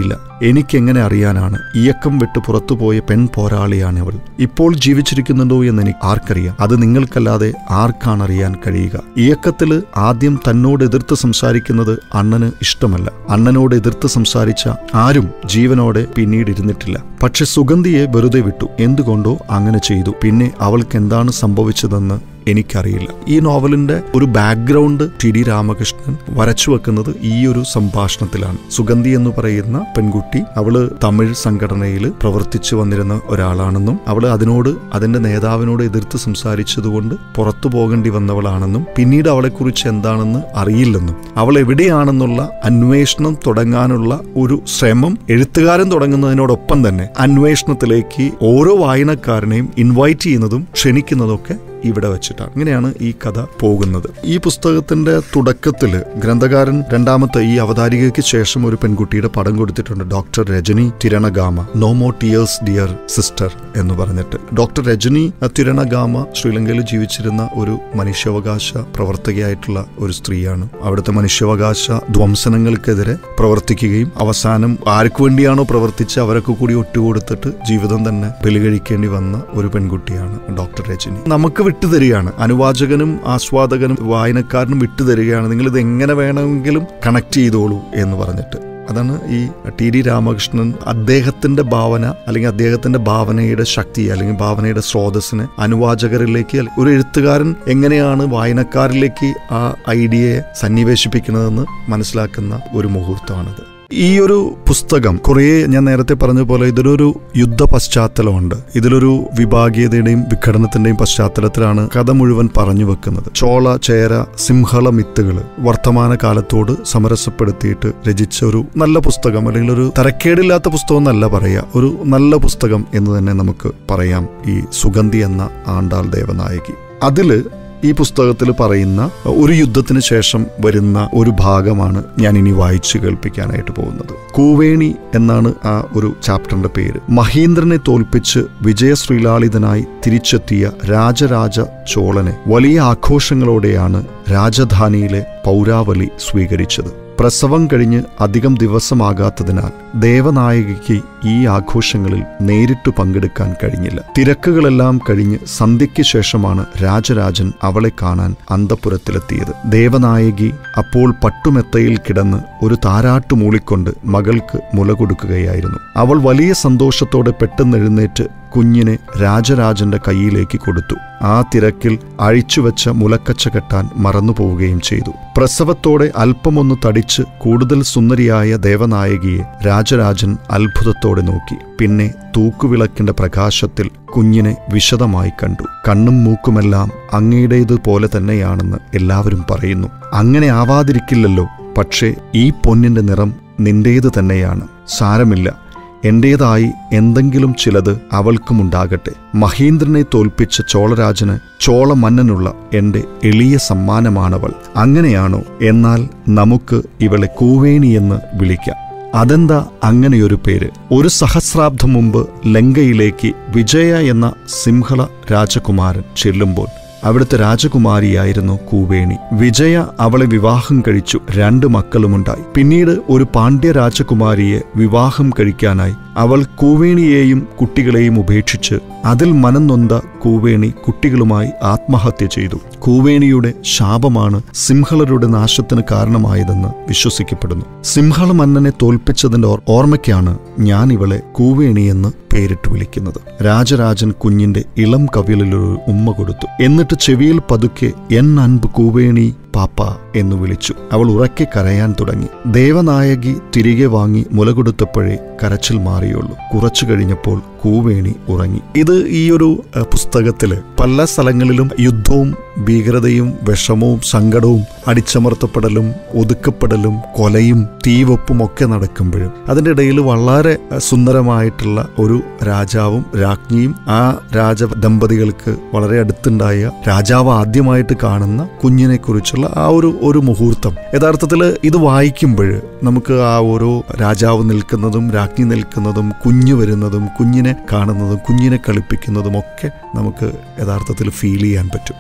എനിക്കെങ്ങനെ അറിയാനാണ് ഇയക്കം വിട്ട് പുറത്തുപോയ പെൺ പോരാളിയാണ് അവൾ ഇപ്പോൾ ജീവിച്ചിരിക്കുന്നുണ്ടോ എന്ന് എനിക്ക് ആർക്കറിയാം അത് നിങ്ങൾക്കല്ലാതെ ആർക്കാണ് അറിയാൻ കഴിയുക ഇയക്കത്തില് ആദ്യം തന്നോട് എതിർത്ത് സംസാരിക്കുന്നത് അണ്ണന് ഇഷ്ടമല്ല അണ്ണനോട് എതിർത്ത് സംസാരിച്ച ആരും ജീവനോടെ പിന്നീട് ഇരുന്നിട്ടില്ല പക്ഷെ സുഗന്ധിയെ വെറുതെ വിട്ടു എന്തുകൊണ്ടോ അങ്ങനെ ചെയ്തു പിന്നെ അവൾക്ക് എന്താണ് സംഭവിച്ചതെന്ന് എനിക്കറിയില്ല ഈ നോവലിന്റെ ഒരു ബാക്ക്ഗ്രൗണ്ട് ടി ഡി രാമകൃഷ്ണൻ വരച്ചു വെക്കുന്നത് ഈ ഒരു സംഭാഷണത്തിലാണ് സുഗന്ധി എന്ന് പറയുന്ന പെൺകുട്ടി അവള് തമിഴ് സംഘടനയിൽ പ്രവർത്തിച്ചു വന്നിരുന്ന ഒരാളാണെന്നും അവള് അതിനോട് അതിന്റെ നേതാവിനോട് എതിർത്ത് സംസാരിച്ചതുകൊണ്ട് പുറത്തു പോകേണ്ടി വന്നവളാണെന്നും പിന്നീട് അവളെക്കുറിച്ച് എന്താണെന്ന് അറിയില്ലെന്നും അവൾ എവിടെയാണെന്നുള്ള അന്വേഷണം തുടങ്ങാനുള്ള ഒരു ശ്രമം എഴുത്തുകാരൻ തുടങ്ങുന്നതിനോടൊപ്പം തന്നെ അന്വേഷണത്തിലേക്ക് ഓരോ വായനക്കാരനെയും ഇൻവൈറ്റ് ചെയ്യുന്നതും ക്ഷണിക്കുന്നതൊക്കെ ഇവിടെ വെച്ചിട്ടാണ് ഇങ്ങനെയാണ് ഈ കഥ പോകുന്നത് ഈ പുസ്തകത്തിന്റെ തുടക്കത്തിൽ ഗ്രന്ഥകാരൻ രണ്ടാമത്തെ ഈ അവതാരികയ്ക്ക് ശേഷം ഒരു പെൺകുട്ടിയുടെ പടം കൊടുത്തിട്ടുണ്ട് doctor Rajani Thiranagama no more tears dear sister എന്ന് പറഞ്ഞിട്ട് ഡോക്ടർ രജനി തിരണഗാമ ശ്രീലങ്കയിൽ ജീവിച്ചിരുന്ന ഒരു മനുഷ്യാവകാശ പ്രവർത്തകയായിട്ടുള്ള ഒരു സ്ത്രീയാണ് അവിടുത്തെ മനുഷ്യാവകാശ ധ്വംസനങ്ങൾക്കെതിരെ പ്രവർത്തിക്കുകയും അവസാനം ആർക്കു വേണ്ടിയാണോ പ്രവർത്തിച്ച് അവരൊക്കെ കൂടി ഒറ്റുകൊടുത്തിട്ട് ജീവിതം തന്നെ ബലികഴിക്കേണ്ടി വന്ന ഒരു പെൺകുട്ടിയാണ് ഡോക്ടർ രജനി നമുക്ക് വിട്ടുതരികയാണ് അനുവാചകനും ആസ്വാദകനും വായനക്കാരനും വിട്ടുതരികയാണ് നിങ്ങൾ ഇത് എങ്ങനെ വേണമെങ്കിലും കണക്ട് ചെയ്തോളൂ എന്ന് പറഞ്ഞിട്ട് അതാണ് ഈ ടി ഡി രാമകൃഷ്ണൻ അദ്ദേഹത്തിന്റെ ഭാവന അല്ലെങ്കിൽ അദ്ദേഹത്തിന്റെ ഭാവനയുടെ ശക്തി അല്ലെങ്കിൽ ഭാവനയുടെ സ്രോതസ്സിന് അനുവാചകരിലേക്ക് ഒരു എഴുത്തുകാരൻ എങ്ങനെയാണ് വായനക്കാരിലേക്ക് ആ ഐഡിയയെ സന്നിവേശിപ്പിക്കുന്നതെന്ന് മനസ്സിലാക്കുന്ന ഒരു മുഹൂർത്തമാണിത് ഈ ഒരു പുസ്തകം കുറേ ഞാൻ നേരത്തെ പറഞ്ഞ പോലെ ഇതിലൊരു യുദ്ധ പശ്ചാത്തലമുണ്ട് ഇതിലൊരു വിഭാഗീയതയുടെയും വിഘടനത്തിന്റെയും പശ്ചാത്തലത്തിലാണ് കഥ മുഴുവൻ പറഞ്ഞു വെക്കുന്നത് ചോള ചേര സിംഹള മിത്തുകൾ വർത്തമാന കാലത്തോട് സമരസപ്പെടുത്തിയിട്ട് രചിച്ച ഒരു നല്ല പുസ്തകം അല്ലെങ്കിൽ ഒരു തരക്കേടില്ലാത്ത പുസ്തകം എന്നല്ല പറയുക ഒരു നല്ല പുസ്തകം എന്ന് തന്നെ നമുക്ക് പറയാം ഈ സുഗന്ധി എന്ന ആണ്ടാൾ ദേവനായകി അതില് ഈ പുസ്തകത്തിൽ പറയുന്ന ഒരു യുദ്ധത്തിന് ശേഷം വരുന്ന ഒരു ഭാഗമാണ് ഞാൻ ഇനി വായിച്ചു കേൾപ്പിക്കാനായിട്ട് പോകുന്നത് കൂവേണി എന്നാണ് ആ ഒരു ചാപ്റ്ററിന്റെ പേര് മഹീന്ദ്രനെ തോൽപ്പിച്ച് വിജയശ്രീലാളിതനായി തിരിച്ചെത്തിയ രാജരാജ ചോളനെ വലിയ ആഘോഷങ്ങളോടെയാണ് രാജധാനിയിലെ പൗരാവലി സ്വീകരിച്ചത് പ്രസവം കഴിഞ്ഞ് അധികം ദിവസമാകാത്തതിനാൽ ദേവനായകിക്ക് ഈ ആഘോഷങ്ങളിൽ നേരിട്ടു പങ്കെടുക്കാൻ കഴിഞ്ഞില്ല തിരക്കുകളെല്ലാം കഴിഞ്ഞ് സന്ധ്യയ്ക്ക് ശേഷമാണ് രാജരാജൻ അവളെ കാണാൻ അന്തപുരത്തിലെത്തിയത് ദേവനായകി അപ്പോൾ പട്ടുമെത്തയിൽ കിടന്ന് ഒരു താരാട്ടു മൂളിക്കൊണ്ട് മകൾക്ക് മുല കൊടുക്കുകയായിരുന്നു അവൾ വലിയ സന്തോഷത്തോടെ പെട്ടെന്നെഴുന്നേറ്റ് കുഞ്ഞിനെ രാജരാജന്റെ കയ്യിലേക്ക് കൊടുത്തു ആ തിരക്കിൽ അഴിച്ചുവെച്ച മുലക്കച്ച കെട്ടാൻ മറന്നുപോവുകയും ചെയ്തു പ്രസവത്തോടെ അല്പമൊന്ന് തടിച്ച് കൂടുതൽ സുന്ദരിയായ ദേവനായകിയെ രാജരാജൻ അത്ഭുതത്തോടെ നോക്കി പിന്നെ തൂക്കുവിളക്കിന്റെ പ്രകാശത്തിൽ കുഞ്ഞിനെ വിശദമായി കണ്ടു കണ്ണും മൂക്കുമെല്ലാം അങ്ങയുടേതുപോലെ തന്നെയാണെന്ന് എല്ലാവരും പറയുന്നു അങ്ങനെ ആവാതിരിക്കില്ലല്ലോ പക്ഷേ ഈ പൊന്നിന്റെ നിറം നിന്റേത് തന്നെയാണ് സാരമില്ല എന്റേതായി എന്തെങ്കിലും ചിലത് അവൾക്കുമുണ്ടാകട്ടെ മഹീന്ദ്രനെ തോൽപ്പിച്ച ചോളരാജന് ചോളമന്നനുള്ള എന്റെ എളിയ സമ്മാനമാണവൾ അങ്ങനെയാണോ എന്നാൽ നമുക്ക് ഇവളെ കൂവേണിയെന്ന് വിളിക്കാം അതെന്താ അങ്ങനെയൊരു പേര് ഒരു സഹസ്രാബ്ദം മുമ്പ് ലങ്കയിലേക്ക് വിജയ എന്ന സിംഹള രാജകുമാരൻ ചെല്ലുമ്പോൾ അവിടുത്തെ രാജകുമാരിയായിരുന്നു കൂവേണി വിജയ അവളെ വിവാഹം കഴിച്ചു രണ്ട് മക്കളുമുണ്ടായി പിന്നീട് ഒരു പാണ്ഡ്യ രാജകുമാരിയെ വിവാഹം കഴിക്കാനായി അവൾ കൂവേണിയെയും കുട്ടികളെയും ഉപേക്ഷിച്ച് അതിൽ മനം നൊന്ത കൂവേണി കുട്ടികളുമായി ആത്മഹത്യ ചെയ്തു കൂവേണിയുടെ ശാപമാണ് സിംഹളരുടെ നാശത്തിന് കാരണമായതെന്ന് വിശ്വസിക്കപ്പെടുന്നു സിംഹള മന്നനെ തോൽപ്പിച്ചതിന്റെ ഓർ- ഓർമ്മയ്ക്കാണ് ഞാൻ ഇവളെ കൂവേണി എന്ന് പേരിട്ട് വിളിക്കുന്നത് രാജരാജൻ കുഞ്ഞിന്റെ ഇളം കവിളിലൊരു ഉമ്മ കൊടുത്തു എന്നിട്ട് ചെവിയിൽ പതുക്കെ എൻ അൻപ് കൂവേണി പാപ്പ എന്ന് വിളിച്ചു അവൾ ഉറക്കെ കരയാൻ തുടങ്ങി ദേവനായകി തിരികെ വാങ്ങി മുല കൊടുത്തപ്പോഴേ കരച്ചിൽ മാറിയുള്ളൂ കുറച്ചു കഴിഞ്ഞപ്പോൾ കൂവേണി ഉറങ്ങി ഇത് ഈ ഒരു അഹ്, പുസ്തകത്തില് പല സ്ഥലങ്ങളിലും യുദ്ധവും ഭീകരതയും വിഷമവും സങ്കടവും അടിച്ചമർത്തപ്പെടലും ഒതുക്കപ്പെടലും കൊലയും തീവെപ്പും ഒക്കെ നടക്കുമ്പോഴും അതിൻ്റെ ഇടയിൽ വളരെ അഹ്, സുന്ദരമായിട്ടുള്ള ഒരു രാജാവും രാജ്ഞിയും ആ രാജ ദമ്പതികൾക്ക് വളരെ അടുത്തുണ്ടായ രാജാവ് ആദ്യമായിട്ട് കാണുന്ന കുഞ്ഞിനെ കുറിച്ചുള്ള ആ ഒരു ഒരു മുഹൂർത്തം യഥാർത്ഥത്തിൽ ഇത് വായിക്കുമ്പോൾ നമുക്ക് ആ ഓരോ രാജാവ് നിൽക്കുന്നതും രാജ്ഞി നിൽക്കുന്നതും കുഞ്ഞു വരുന്നതും കുഞ്ഞിനെ കാണുന്നതും കുഞ്ഞിനെ കളിപ്പിക്കുന്നതും ഒക്കെ നമുക്ക് യഥാർത്ഥത്തിൽ ഫീൽ ചെയ്യാൻ പറ്റും ഇദ്ദേഹത്തിന്റെ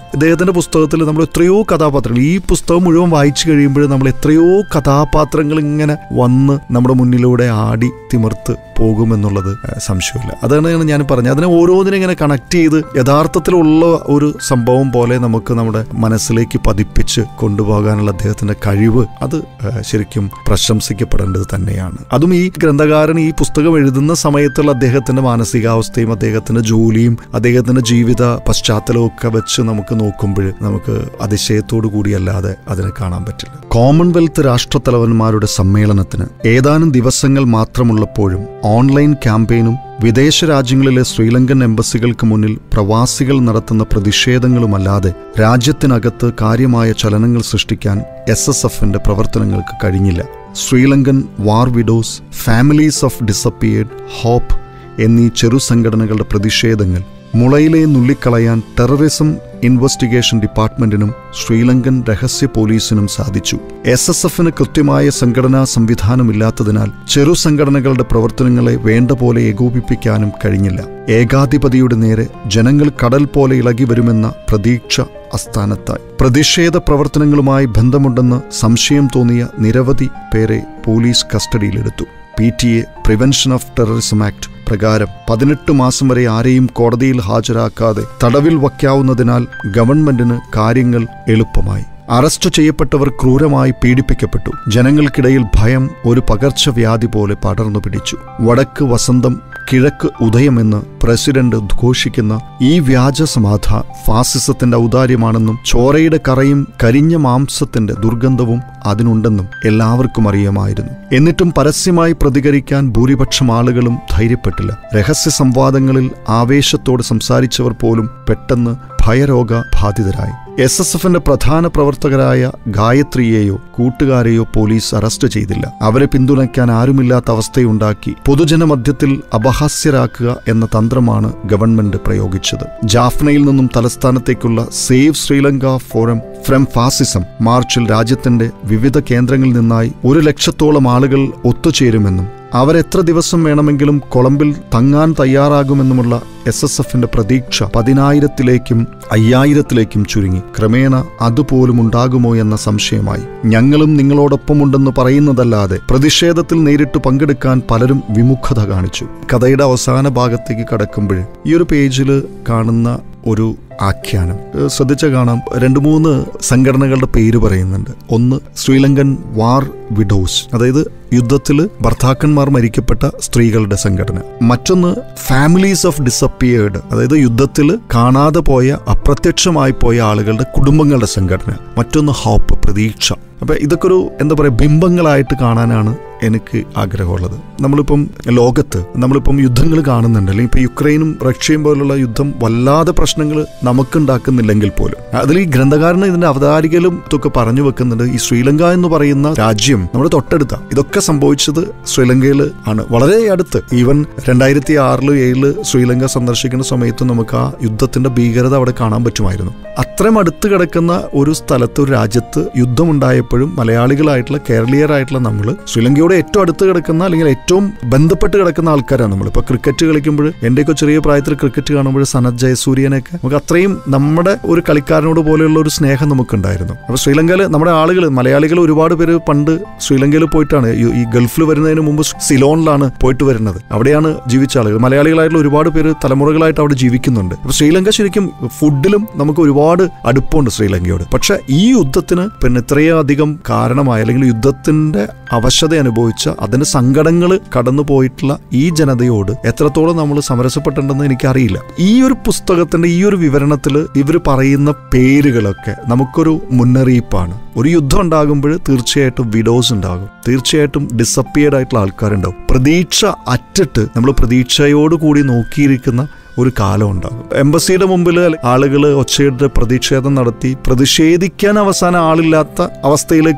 അദ്ദേഹത്തിന്റെ പുസ്തകത്തിൽ നമ്മൾ എത്രയോ കഥാപാത്രങ്ങൾ ഈ പുസ്തകം മുഴുവൻ വായിച്ചു കഴിയുമ്പോൾ നമ്മൾ എത്രയോ കഥാപാത്രങ്ങൾ ഇങ്ങനെ വന്ന് നമ്മുടെ മുന്നിലൂടെ ആടി തിമിർത്ത് പോകുമെന്നുള്ളത് ഏഹ്, സംശയമില്ല അതാണ് ഞാൻ പറഞ്ഞത് അതിനെ ഓരോന്നിനെ ഇങ്ങനെ കണക്ട് ചെയ്ത് യഥാർത്ഥത്തിലുള്ള ഒരു സംഭവം പോലെ നമുക്ക് നമ്മുടെ മനസ്സിലേക്ക് പതിപ്പിച്ച് കൊണ്ടുപോകാനുള്ള അദ്ദേഹത്തിന്റെ കഴിവ് അത് ഏഹ്, ശരിക്കും പ്രശംസിക്കപ്പെടേണ്ടത് തന്നെയാണ് അതും ഈ ഗ്രന്ഥകാരൻ ഈ പുസ്തകം എഴുതുന്ന സമയത്തുള്ള അദ്ദേഹത്തിന്റെ മാനസികാവസ്ഥയും അദ്ദേഹത്തിന്റെ ജോലിയും അദ്ദേഹത്തിന്റെ ജീവിത പശ്ചാത്തലവും ഒക്കെ വെച്ച് നമുക്ക് നോക്കുമ്പോൾ നമുക്ക് അതിശയത്തോടു കൂടിയല്ലാതെ അതിനെ കാണാൻ പറ്റില്ല കോമൺവെൽത്ത് രാഷ്ട്രത്തലവന്മാരുടെ സമ്മേളനത്തിന് ഏതാനും ദിവസങ്ങൾ മാത്രമുള്ളപ്പോഴും ഓൺലൈൻ ക്യാമ്പയിനും വിദേശ രാജ്യങ്ങളിലെ ശ്രീലങ്കൻ എംബസികൾക്ക് മുന്നിൽ പ്രവാസികൾ നടത്തുന്ന പ്രതിഷേധങ്ങളുമല്ലാതെ രാജ്യത്തിനകത്ത് കാര്യമായ ചലനങ്ങൾ സൃഷ്ടിക്കാൻ എസ് എസ് എഫിന്റെ പ്രവർത്തനങ്ങൾക്ക് കഴിഞ്ഞില്ല Sri Lankan war widows families of disappeared hope എന്നീ ചെറു സംഘടനകളുടെ പ്രതിഷേധങ്ങൾ മുളയിലെ നുള്ളിക്കളയാൻ ടെററിസം ഇൻവെസ്റ്റിഗേഷൻ ഡിപ്പാർട്ട്മെന്റിനും ശ്രീലങ്കൻ രഹസ്യ പോലീസിനും സാധിച്ചു എസ് എസ് എഫിന് കൃത്യമായ സംഘടനാ സംവിധാനമില്ലാത്തതിനാൽ ചെറു സംഘടനകളുടെ പ്രവർത്തനങ്ങളെ വേണ്ട പോലെ ഏകോപിപ്പിക്കാനും കഴിഞ്ഞില്ല ഏകാധിപതിയുടെ നേരെ ജനങ്ങൾ കടൽ പോലെ ഇളകി വരുമെന്ന പ്രതീക്ഷ അസ്ഥാനത്തായി പ്രതിഷേധ പ്രവർത്തനങ്ങളുമായി ബന്ധമുണ്ടെന്ന് സംശയം തോന്നിയ നിരവധി പേരെ പോലീസ് കസ്റ്റഡിയിലെടുത്തു P T A prevention of terrorism act പ്രകാരം പതിനെട്ട് മാസം വരെ ആരെയും കോടതിയിൽ ഹാജരാക്കാതെ തടവിൽ വയ്ക്കാവുന്നതിനാൽ ഗവൺമെന്റിന് കാര്യങ്ങൾ എളുപ്പമായി അറസ്റ്റ് ചെയ്യപ്പെട്ടവർ ക്രൂരമായി പീഡിപ്പിക്കപ്പെട്ടു ജനങ്ങൾക്കിടയിൽ ഭയം ഒരു പകർച്ചവ്യാധി പോലെ പടർന്നു പിടിച്ചു വടക്ക് വസന്തം കിഴക്ക് ഉദയമെന്ന് പ്രസിഡന്റ് ഉദ്ഘോഷിക്കുന്ന ഈ വ്യാജ സമാധ ഫാസിസത്തിന്റെ ഔദാര്യമാണെന്നും ചോരയുടെ കറയും കരിഞ്ഞ മാംസത്തിന്റെ ദുർഗന്ധവും അതിനുണ്ടെന്നും എല്ലാവർക്കും അറിയാമായിരുന്നു എന്നിട്ടും പരസ്യമായി പ്രതികരിക്കാൻ ഭൂരിപക്ഷം ആളുകളും ധൈര്യപ്പെട്ടില്ല രഹസ്യ സംവാദങ്ങളിൽ ആവേശത്തോടെ സംസാരിച്ചവർ പോലും പെട്ടെന്ന് ഭയരോഗ ബാധിതരായി എസ് എസ് എഫിന്റെ പ്രധാന പ്രവർത്തകരായ ഗായത്രിയെയോ കൂട്ടുകാരെയോ പോലീസ് അറസ്റ്റ് ചെയ്തില്ല അവരെ പിന്തുണയ്ക്കാൻ ആരുമില്ലാത്ത അവസ്ഥയുണ്ടാക്കി പൊതുജനമധ്യത്തിൽ അപഹാസ്യരാക്കുക എന്ന തന്ത്രമാണ് ഗവൺമെന്റ് പ്രയോഗിച്ചത് ജാഫ്നയിൽ നിന്നും തലസ്ഥാനത്തേക്കുള്ള save Sri Lanka forum from fascism മാർച്ചിൽ രാജ്യത്തിന്റെ വിവിധ കേന്ദ്രങ്ങളിൽ നിന്നായി ഒരു ലക്ഷത്തോളം ആളുകൾ ഒത്തുചേരുമെന്നും അവരെത്ര ദിവസം വേണമെങ്കിലും കൊളംബിൽ തങ്ങാൻ തയ്യാറാകുമെന്നുമുള്ള എസ് എസ് എഫിന്റെ പ്രതീക്ഷ പതിനായിരത്തിലേക്കും അയ്യായിരത്തിലേക്കും ചുരുങ്ങി ക്രമേണ അതുപോലും ഉണ്ടാകുമോ എന്ന സംശയമായി ഞങ്ങളും നിങ്ങളോടൊപ്പമുണ്ടെന്ന് പറയുന്നതല്ലാതെ പ്രതിഷേധത്തിൽ നേരിട്ട് പങ്കെടുക്കാൻ പലരും വിമുഖത കാണിച്ചു കഥയുടെ അവസാന ഭാഗത്തേക്ക് കടക്കുമ്പോൾ ഈ ഒരു പേജിൽ കാണുന്ന ഒരു ആഖ്യാനം ഏഹ് ശ്രദ്ധിച്ച കാണാം രണ്ട് മൂന്ന് സംഘടനകളുടെ പേര് പറയുന്നുണ്ട് ഒന്ന് ശ്രീലങ്കൻ വാർ വിഡോസ് അതായത് യുദ്ധത്തിൽ ഭർത്താക്കന്മാർ മരിക്കപ്പെട്ട സ്ത്രീകളുടെ സംഘടന മറ്റൊന്ന് ഫാമിലീസ് ഓഫ് ഡിസപ്പിയേർഡ് അതായത് യുദ്ധത്തിൽ കാണാതെ പോയ അപ്രത്യക്ഷമായി പോയ ആളുകളുടെ കുടുംബങ്ങളുടെ സംഘടന മറ്റൊന്ന് ഹോപ്പ് പ്രതീക്ഷ അപ്പൊ ഇതൊക്കെ ഒരു എന്താ പറയുക ബിംബങ്ങളായിട്ട് കാണാനാണ് എനിക്ക് ആഗ്രഹമുള്ളത് നമ്മളിപ്പം ലോകത്ത് നമ്മളിപ്പം യുദ്ധങ്ങൾ കാണുന്നുണ്ട് അല്ലെങ്കിൽ ഇപ്പൊ യുക്രൈനും റഷ്യയും പോലുള്ള യുദ്ധം വല്ലാതെ പ്രശ്നങ്ങൾ നമുക്കുണ്ടാക്കുന്നില്ലെങ്കിൽ പോലും അതിൽ ഈ ഗ്രന്ഥകാരന് ഇതിന്റെ അവതാരികയിലും ഇതൊക്കെ പറഞ്ഞു വെക്കുന്നുണ്ട് ഈ ശ്രീലങ്ക എന്ന് പറയുന്ന രാജ്യം നമ്മുടെ തൊട്ടടുത്ത ഇതൊക്കെ സംഭവിച്ചത് ശ്രീലങ്കയിൽ ആണ് വളരെ അടുത്ത് ഈവൻ രണ്ടായിരത്തി ആറില് ഏഴില് ശ്രീലങ്ക സന്ദർശിക്കുന്ന സമയത്ത് നമുക്ക് ആ യുദ്ധത്തിന്റെ ഭീകരത അവിടെ കാണാൻ പറ്റുമായിരുന്നു അത്രയും അടുത്ത് കിടക്കുന്ന ഒരു സ്ഥലത്ത് ഒരു രാജ്യത്ത് യുദ്ധമുണ്ടായപ്പോഴും മലയാളികളായിട്ടുള്ള കേരളീയരായിട്ടുള്ള നമ്മൾ ശ്രീലങ്കയോട് ഏറ്റവും അടുത്ത് കിടക്കുന്ന അല്ലെങ്കിൽ ഏറ്റവും ബന്ധപ്പെട്ട് കിടക്കുന്ന ആൾക്കാരാണ് നമ്മൾ ഇപ്പൊ ക്രിക്കറ്റ് കളിക്കുമ്പോൾ എന്റെയൊക്കെ ചെറിയ പ്രായത്തിൽ ക്രിക്കറ്റ് കാണുമ്പോൾ സനത് ജയസൂര്യനെയൊക്കെ നമുക്ക് അത്രയും നമ്മുടെ ഒരു കളിക്കാരനോട് പോലെയുള്ള ഒരു സ്നേഹം നമുക്കുണ്ടായിരുന്നു അപ്പൊ ശ്രീലങ്കയിൽ നമ്മുടെ ആളുകൾ മലയാളികൾ ഒരുപാട് പേര് പണ്ട് ശ്രീലങ്കയിൽ പോയിട്ടാണ് ഈ- ഈ ഗൾഫിൽ വരുന്നതിന് മുമ്പ് സിലോണിലാണ് പോയിട്ട് വരുന്നത് അവിടെയാണ് ജീവിച്ച ആളുകൾ മലയാളികളായിട്ടുള്ള ഒരുപാട് പേര് തലമുറകളായിട്ട് അവിടെ ജീവിക്കുന്നുണ്ട് അപ്പൊ ശ്രീലങ്ക ശരിക്കും ഫുഡിലും നമുക്ക് ഒരുപാട് അടുപ്പമുണ്ട് ശ്രീലങ്കയോട് പക്ഷെ ഈ യുദ്ധത്തിന് പിന്നെ ഇത്രയും അധികം കാരണമായ അല്ലെങ്കിൽ യുദ്ധത്തിന്റെ അവശത അനുഭവിച്ച അതിന്റെ സങ്കടങ്ങൾ കടന്നു പോയിട്ടുള്ള ഈ ജനതയോട് എത്രത്തോളം നമ്മൾ സമരസപ്പെട്ടിട്ടുണ്ടെന്ന് എനിക്കറിയില്ല ഈ ഒരു പുസ്തകത്തിന്റെ ഈ ഒരു വിവരണത്തിൽ ഇവർ പറയുന്ന പേരുകളൊക്കെ നമുക്കൊരു മുന്നറിയിപ്പാണ് ഒരു യുദ്ധം ഉണ്ടാകുമ്പോൾ തീർച്ചയായിട്ടും വിഡോസ് ഉണ്ടാകും തീർച്ചയായിട്ടും ഡിസപ്പിയർഡ് ആയിട്ടുള്ള ആൾക്കാരുണ്ടാവും പ്രതീക്ഷ അറ്റിട്ട് നമ്മൾ പ്രതീക്ഷയോട് കൂടി നോക്കിയിരിക്കുന്ന ഒരു കാലം ഉണ്ടാകും എംബസിയുടെ മുമ്പിൽ ആളുകൾ ഒച്ചയുടെ പ്രതിഷേധം നടത്തി പ്രതിഷേധിക്കാൻ അവസാനം ആളില്ലാത്ത അവസ്ഥയിലേക്ക്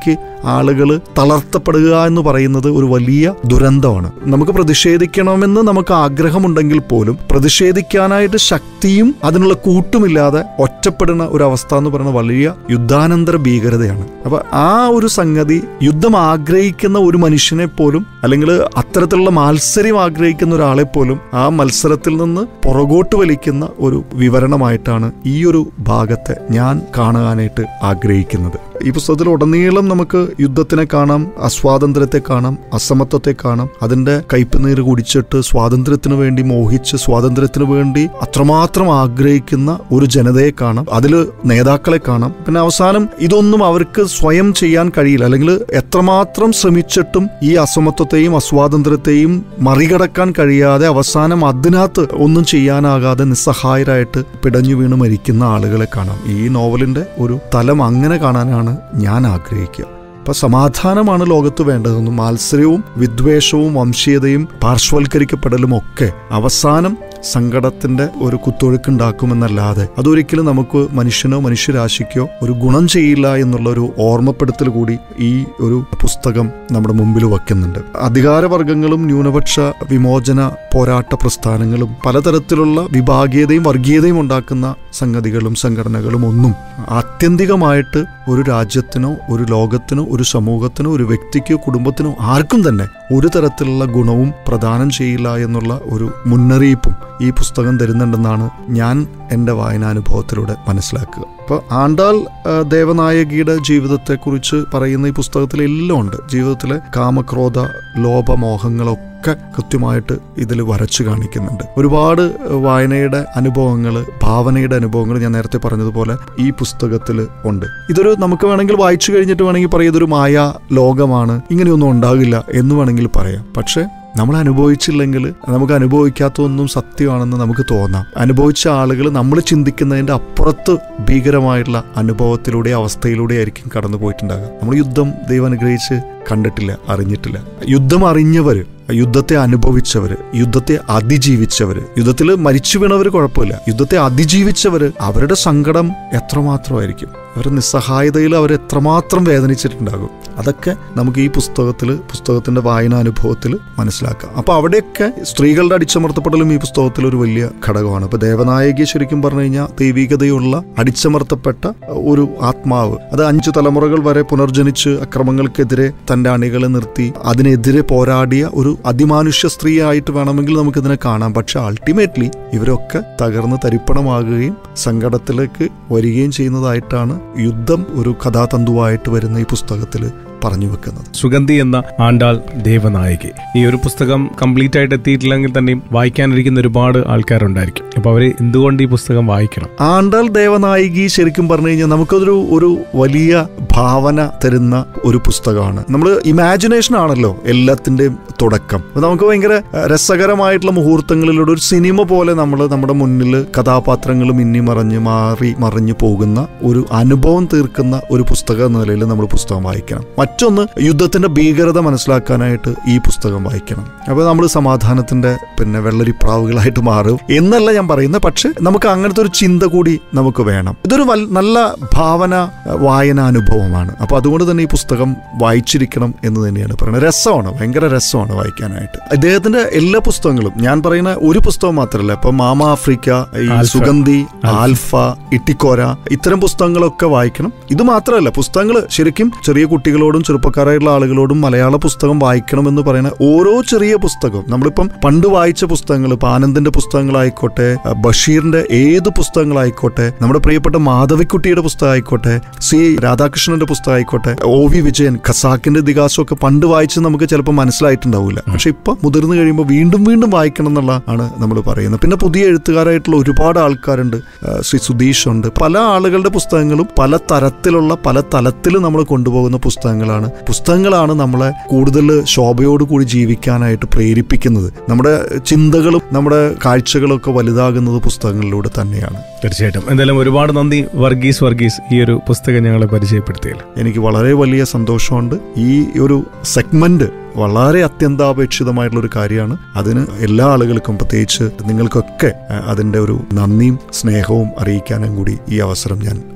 ആളുകൾ തളർത്തപ്പെടുക എന്ന് പറയുന്നത് ഒരു വലിയ ദുരന്തമാണ് നമുക്ക് പ്രതിഷേധിക്കണമെന്ന് നമുക്ക് ആഗ്രഹമുണ്ടെങ്കിൽ പോലും പ്രതിഷേധിക്കാനായിട്ട് ശക്തിയും അതിനുള്ള കൂട്ടുമില്ലാതെ ഒറ്റപ്പെടുന്ന ഒരു അവസ്ഥ എന്ന് പറയുന്നത് വലിയ യുദ്ധാനന്തര ഭീകരതയാണ് അപ്പൊ ആ ഒരു സംഗതി യുദ്ധം ആഗ്രഹിക്കുന്ന ഒരു മനുഷ്യനെ പോലും അല്ലെങ്കിൽ അത്തരത്തിലുള്ള മാത്സര്യം ആഗ്രഹിക്കുന്ന ഒരാളെ പോലും ആ മത്സരത്തിൽ നിന്ന് പുറകോട്ട് വലിക്കുന്ന ഒരു വിവരണമായിട്ടാണ് ഈ ഒരു ഭാഗത്തെ ഞാൻ കാണാനായിട്ട് ആഗ്രഹിക്കുന്നത് ഈ പുസ്തകത്തിൽ ഉടനീളം നമുക്ക് യുദ്ധത്തിനെ കാണാം അസ്വാതന്ത്ര്യത്തെ കാണാം അസമത്വത്തെ കാണാം അതിന്റെ കയ്പുനീര് കുടിച്ചിട്ട് സ്വാതന്ത്ര്യത്തിന് വേണ്ടി മോഹിച്ച് സ്വാതന്ത്ര്യത്തിന് വേണ്ടി അത്രമാത്രം ആഗ്രഹിക്കുന്ന ഒരു ജനതയെ കാണാം അതിൽ നേതാക്കളെ കാണാം പിന്നെ അവസാനം ഇതൊന്നും അവർക്ക് സ്വയം ചെയ്യാൻ കഴിയില്ല അല്ലെങ്കിൽ എത്രമാത്രം ശ്രമിച്ചിട്ടും ഈ അസമത്വത്തെയും അസ്വാതന്ത്ര്യത്തെയും മറികടക്കാൻ കഴിയാതെ അവസാനം അതിനകത്ത് ഒന്നും ചെയ്യാനാകാതെ നിസ്സഹായരായിട്ട് പിടഞ്ഞു വീണ് മരിക്കുന്ന ആളുകളെ കാണാം ഈ നോവലിന്റെ ഒരു തലം അങ്ങനെ കാണാനാണ് ഞാൻ ആഗ്രഹിക്കുക അപ്പൊ സമാധാനമാണ് ലോകത്ത് വേണ്ടതെന്നും മാത്സര്യവും വിദ്വേഷവും വംശീയതയും പാർശ്വവൽക്കരിക്കപ്പെടലും ഒക്കെ അവസാനം സങ്കടത്തിന്റെ ഒരു കുത്തൊഴുക്കുണ്ടാക്കുമെന്നല്ലാതെ അതൊരിക്കലും നമുക്ക് മനുഷ്യനോ മനുഷ്യരാശിക്കോ ഒരു ഗുണം ചെയ്യില്ല എന്നുള്ള ഒരു ഓർമ്മപ്പെടുത്തൽ കൂടി ഈ ഒരു പുസ്തകം നമ്മുടെ മുമ്പിൽ വയ്ക്കുന്നുണ്ട് അധികാരവർഗങ്ങളും ന്യൂനപക്ഷ വിമോചന പോരാട്ട പ്രസ്ഥാനങ്ങളും പലതരത്തിലുള്ള വിഭാഗീയതയും വർഗീയതയും ഉണ്ടാക്കുന്ന സംഗതികളും സംഘടനകളും ഒന്നും ആത്യന്തികമായിട്ട് ഒരു രാജ്യത്തിനോ ഒരു ലോകത്തിനോ ഒരു സമൂഹത്തിനോ ഒരു വ്യക്തിക്കോ കുടുംബത്തിനോ ആർക്കും തന്നെ ഒരു തരത്തിലുള്ള ഗുണവും പ്രദാനം ചെയ്യില്ല എന്നുള്ള ഒരു മുന്നറിയിപ്പും ഈ പുസ്തകം തരുന്നുണ്ടെന്നാണ് ഞാൻ എൻ്റെ വായനാനുഭവത്തിലൂടെ മനസ്സിലാക്കുക അപ്പോൾ ആണ്ടാൾ ആ, ദേവനായകിയുടെ ജീവിതത്തെക്കുറിച്ച് പറയുന്ന ഈ പുസ്തകത്തിൽ എല്ലാം ഉണ്ട് ജീവിതത്തിലെ കാമക്രോധ ലോപമോഹങ്ങളൊക്കെ കൃത്യമായിട്ട് ഇതിൽ വരച്ചു കാണിക്കുന്നുണ്ട് ഒരുപാട് വായനയുടെ അനുഭവങ്ങൾ ഭാവനയുടെ അനുഭവങ്ങൾ ഞാൻ നേരത്തെ പറഞ്ഞതുപോലെ ഈ പുസ്തകത്തിൽ ഉണ്ട് ഇതൊരു നമുക്ക് വേണമെങ്കിൽ വായിച്ചു കഴിഞ്ഞിട്ട് വേണമെങ്കിൽ പറയാം ഇതൊരു മായ ലോകമാണ് ഇങ്ങനെയൊന്നും ഉണ്ടാകില്ല എന്ന് വേണമെങ്കിൽ പറയാം പക്ഷേ നമ്മൾ അനുഭവിച്ചില്ലെങ്കിൽ നമുക്ക് അനുഭവിക്കാത്തതൊന്നും സത്യമാണെന്ന് നമുക്ക് തോന്നാം അനുഭവിച്ച ആളുകൾ നമ്മൾ ചിന്തിക്കുന്നതിന്റെ അപ്പുറത്ത് ഭീകരമായിട്ടുള്ള അനുഭവത്തിലൂടെ അവസ്ഥയിലൂടെ ആയിരിക്കും കടന്നു പോയിട്ടുണ്ടാകുക നമ്മൾ യുദ്ധം ദൈവം അനുഗ്രഹിച്ച് കണ്ടിട്ടില്ല അറിഞ്ഞിട്ടില്ല യുദ്ധം അറിഞ്ഞവര് യുദ്ധത്തെ അനുഭവിച്ചവര് യുദ്ധത്തെ അതിജീവിച്ചവര് യുദ്ധത്തിൽ മരിച്ചു വീണവര് കുഴപ്പമില്ല യുദ്ധത്തെ അതിജീവിച്ചവര് അവരുടെ സങ്കടം എത്രമാത്രമായിരിക്കും അവരുടെ നിസ്സഹായതയിൽ അവർ എത്രമാത്രം വേദനിച്ചിട്ടുണ്ടാകും അതൊക്കെ നമുക്ക് ഈ പുസ്തകത്തിൽ പുസ്തകത്തിന്റെ വായനാനുഭവത്തിൽ മനസ്സിലാക്കാം അപ്പൊ അവിടെയൊക്കെ സ്ത്രീകളുടെ അടിച്ചമർത്തപ്പെടലും ഈ പുസ്തകത്തിൽ ഒരു വലിയ ഘടകമാണ് ഇപ്പൊ ദേവനായകി ശരിക്കും പറഞ്ഞു കഴിഞ്ഞാൽ ദൈവികതയുള്ള അടിച്ചമർത്തപ്പെട്ട ഒരു ആത്മാവ് അത് അഞ്ചു തലമുറകൾ വരെ പുനർജനിച്ച് അക്രമങ്ങൾക്കെതിരെ തന്റെ അണികളെ നിർത്തി അതിനെതിരെ പോരാടിയ ഒരു അതിമാനുഷ്യ സ്ത്രീയായിട്ട് വേണമെങ്കിൽ നമുക്കിതിനെ കാണാം പക്ഷെ അൾട്ടിമേറ്റ്ലി ഇവരൊക്കെ തകർന്ന് തരിപ്പണമാകുകയും സങ്കടത്തിലേക്ക് വരികയും ചെയ്യുന്നതായിട്ടാണ് യുദ്ധം ഒരു കഥാതന്തുവായിട്ട് വരുന്ന ഈ പുസ്തകത്തിൽ പറഞ്ഞു വെക്കുന്നത് സുഗന്ധി എന്ന ആണ്ടാൾ ദേവനായകി ഈ ഒരു പുസ്തകം കംപ്ലീറ്റ് ആയിട്ട് എത്തിയിട്ടില്ലെങ്കിൽ തന്നെയും വായിക്കാനിരിക്കുന്ന ഒരുപാട് ആൾക്കാരുണ്ടായിരിക്കും അപ്പൊ അവര് എന്തുകൊണ്ട് ഈ പുസ്തകം വായിക്കണം ആണ്ടാൾ ദേവനായികി ശരിക്കും പറഞ്ഞു കഴിഞ്ഞാൽ നമുക്കതൊരു ഒരു വലിയ ഭാവന തരുന്ന ഒരു പുസ്തകമാണ് നമ്മൾ ഇമാജിനേഷൻ ആണല്ലോ എല്ലാത്തിന്റെയും തുടക്കം അപ്പൊ നമുക്ക് ഭയങ്കര അഹ്, രസകരമായിട്ടുള്ള മുഹൂർത്തങ്ങളിലൂടെ ഒരു സിനിമ പോലെ നമ്മൾ നമ്മുടെ മുന്നിൽ കഥാപാത്രങ്ങൾ മിന്നി മറഞ്ഞ് മാറി മറിഞ്ഞു പോകുന്ന ഒരു അനുഭവം തീർക്കുന്ന ഒരു പുസ്തകം എന്ന നിലയിൽ നമ്മൾ പുസ്തകം വായിക്കണം മറ്റൊന്ന് യുദ്ധത്തിന്റെ ഭീകരത മനസ്സിലാക്കാനായിട്ട് ഈ പുസ്തകം വായിക്കണം അപ്പൊ നമ്മൾ സമാധാനത്തിന്റെ പിന്നെ വെള്ളരിപ്രാവുകളായിട്ട് മാറും എന്നല്ല ഞാൻ പറയുന്നത് പക്ഷെ നമുക്ക് അങ്ങനത്തെ ഒരു ചിന്ത കൂടി നമുക്ക് വേണം ഇതൊരു വൽ- നല്ല ഭാവന അഹ്, വായനാനുഭവമാണ് അപ്പൊ അതുകൊണ്ട് തന്നെ ഈ പുസ്തകം വായിച്ചിരിക്കണം എന്ന് തന്നെയാണ് പറയുന്നത് രസമാണ് ഭയങ്കര രസമാണ് വായിക്കാനായിട്ട് അദ്ദേഹത്തിന്റെ എല്ലാ പുസ്തകങ്ങളും ഞാൻ പറയുന്ന ഒരു പുസ്തകം മാത്രമല്ല ഇപ്പൊ മാമ ആഫ്രിക്ക ഈ ആൽഫ. സുഗന്ധി ആൽഫ ഇട്ടിക്കോര ഇത്തരം പുസ്തകങ്ങളൊക്കെ വായിക്കണം ഇത് മാത്രമല്ല പുസ്തകങ്ങൾ ശരിക്കും ചെറിയ കുട്ടികളോടും ചെറുപ്പക്കാരായിട്ടുള്ള ആളുകളോടും മലയാള പുസ്തകം വായിക്കണം എന്ന് പറയുന്ന ഓരോ ചെറിയ പുസ്തകവും നമ്മളിപ്പം പണ്ട് വായിച്ച പുസ്തകങ്ങൾ ഇപ്പൊ ആനന്ദിന്റെ പുസ്തകങ്ങളായിക്കോട്ടെ അഹ് ബഷീറിന്റെ ഏത് പുസ്തകങ്ങളായിക്കോട്ടെ നമ്മുടെ പ്രിയപ്പെട്ട മാധവിക്കുട്ടിയുടെ പുസ്തകം ആയിക്കോട്ടെ സി രാധാകൃഷ്ണന്റെ പുസ്തകം ആയിക്കോട്ടെ ഒ വി വിജയൻ ഖസാക്കിന്റെ ഇതിഹാസം ഒക്കെ പണ്ട് വായിച്ച് നമുക്ക് ചിലപ്പോൾ മനസ്സിലായിട്ടുണ്ടാവില്ല പക്ഷെ ഇപ്പൊ മുതിർന്നു കഴിയുമ്പോൾ വീണ്ടും വീണ്ടും വായിക്കണം എന്നുള്ള ആണ് നമ്മൾ പറയുന്നത് പിന്നെ പുതിയ എഴുത്തുകാരായിട്ടുള്ള ഒരുപാട് ആൾക്കാരുണ്ട് ആ, ശ്രീ സുധീഷ് ഉണ്ട് പല ആളുകളുടെ പുസ്തകങ്ങളും പല തരത്തിലുള്ള പല തലത്തിൽ നമ്മൾ കൊണ്ടുപോകുന്ന പുസ്തകങ്ങളാണ് പുസ്തകങ്ങളാണ് നമ്മളെ കൂടുതൽ ശോഭയോട് കൂടി ജീവിക്കാനായിട്ട് പ്രേരിപ്പിക്കുന്നത് നമ്മുടെ ചിന്തകളും നമ്മുടെ കാഴ്ചകളും ഒക്കെ വലുതാകുന്നത് പുസ്തകങ്ങളിലൂടെ തന്നെയാണ് തീർച്ചയായിട്ടും എന്തായാലും ഒരുപാട് നന്ദി വർഗീസ് വർഗീസ് ഈ ഒരു പുസ്തകം ഞങ്ങളെ പരിചയപ്പെടുത്തിയല്ലോ എനിക്ക് വളരെ വലിയ സന്തോഷമുണ്ട് ഈ ഒരു സെഗ്മെന്റ് വളരെ അത്യന്താപേക്ഷിതമായിട്ടുള്ള ഒരു കാര്യമാണ് അതിന് എല്ലാ ആളുകൾക്കും പ്രത്യേകിച്ച് നിങ്ങൾക്കൊക്കെ അഹ്, അതിന്റെ ഒരു നന്ദിയും സ്നേഹവും അറിയിക്കാനും കൂടി ഈ അവസരം ഞാൻ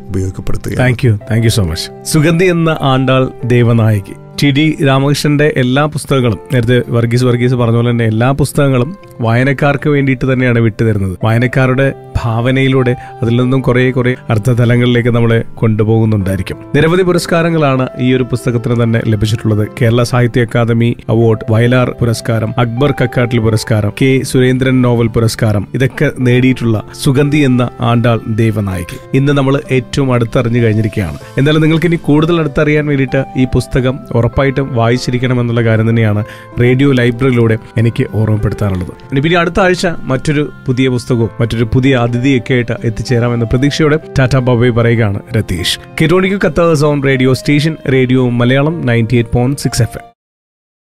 ഉപയോഗപ്പെടുത്തുക thank you thank you so much Sugandhi എന്ന ആണ്ടാൾ ദേവനായകി ടി ഡി രാമകൃഷ്ണന്റെ എല്ലാ പുസ്തകങ്ങളും നേരത്തെ വർഗീസ് വർഗീസ് പറഞ്ഞ പോലെ തന്നെ എല്ലാ പുസ്തകങ്ങളും വായനക്കാർക്ക് വേണ്ടിയിട്ട് തന്നെയാണ് വിട്ടുതരുന്നത് വായനക്കാരുടെ ഭാവനയിലൂടെ അതിൽ നിന്നും കുറെ കുറെ അർത്ഥതലങ്ങളിലേക്ക് നമ്മളെ കൊണ്ടുപോകുന്നുണ്ടായിരിക്കും നിരവധി പുരസ്കാരങ്ങളാണ് ഈ ഒരു പുസ്തകത്തിന് തന്നെ ലഭിച്ചിട്ടുള്ളത് കേരള സാഹിത്യ അക്കാദമി അവാർഡ് വയലാർ പുരസ്കാരം അക്ബർ കക്കാട്ടിൽ പുരസ്കാരം കെ സുരേന്ദ്രൻ നോവൽ പുരസ്കാരം ഇതൊക്കെ നേടിയിട്ടുള്ള സുഗന്ധി എന്ന ആണ്ടാൾ ദേവനായകി ഇന്ന് നമ്മൾ ഏറ്റവും അടുത്തറിഞ്ഞു കഴിഞ്ഞിരിക്കുകയാണ് എന്തായാലും നിങ്ങൾക്ക് ഇനി കൂടുതൽ അടുത്തറിയാൻ വേണ്ടിയിട്ട് ഈ പുസ്തകം ഉറപ്പായിട്ടും വായിച്ചിരിക്കണം എന്നുള്ള കാര്യം തന്നെയാണ് റേഡിയോ ലൈബ്രറിയിലൂടെ എനിക്ക് ഓർമ്മപ്പെടുത്താനുള്ളത് ഇനി പിന്നെ അടുത്ത ആഴ്ച മറ്റൊരു പുതിയ പുസ്തകവും മറ്റൊരു പുതിയ അതിഥിയൊക്കെ ആയിട്ട് എത്തിച്ചേരാമെന്ന പ്രതീക്ഷയോടെ ടാറ്റ ബബൈ പറയുകയാണ് രതീഷ് കിരോണിക്കു കത്തേഴ്സ് on radio station radio Malayalam ninety eight point six F M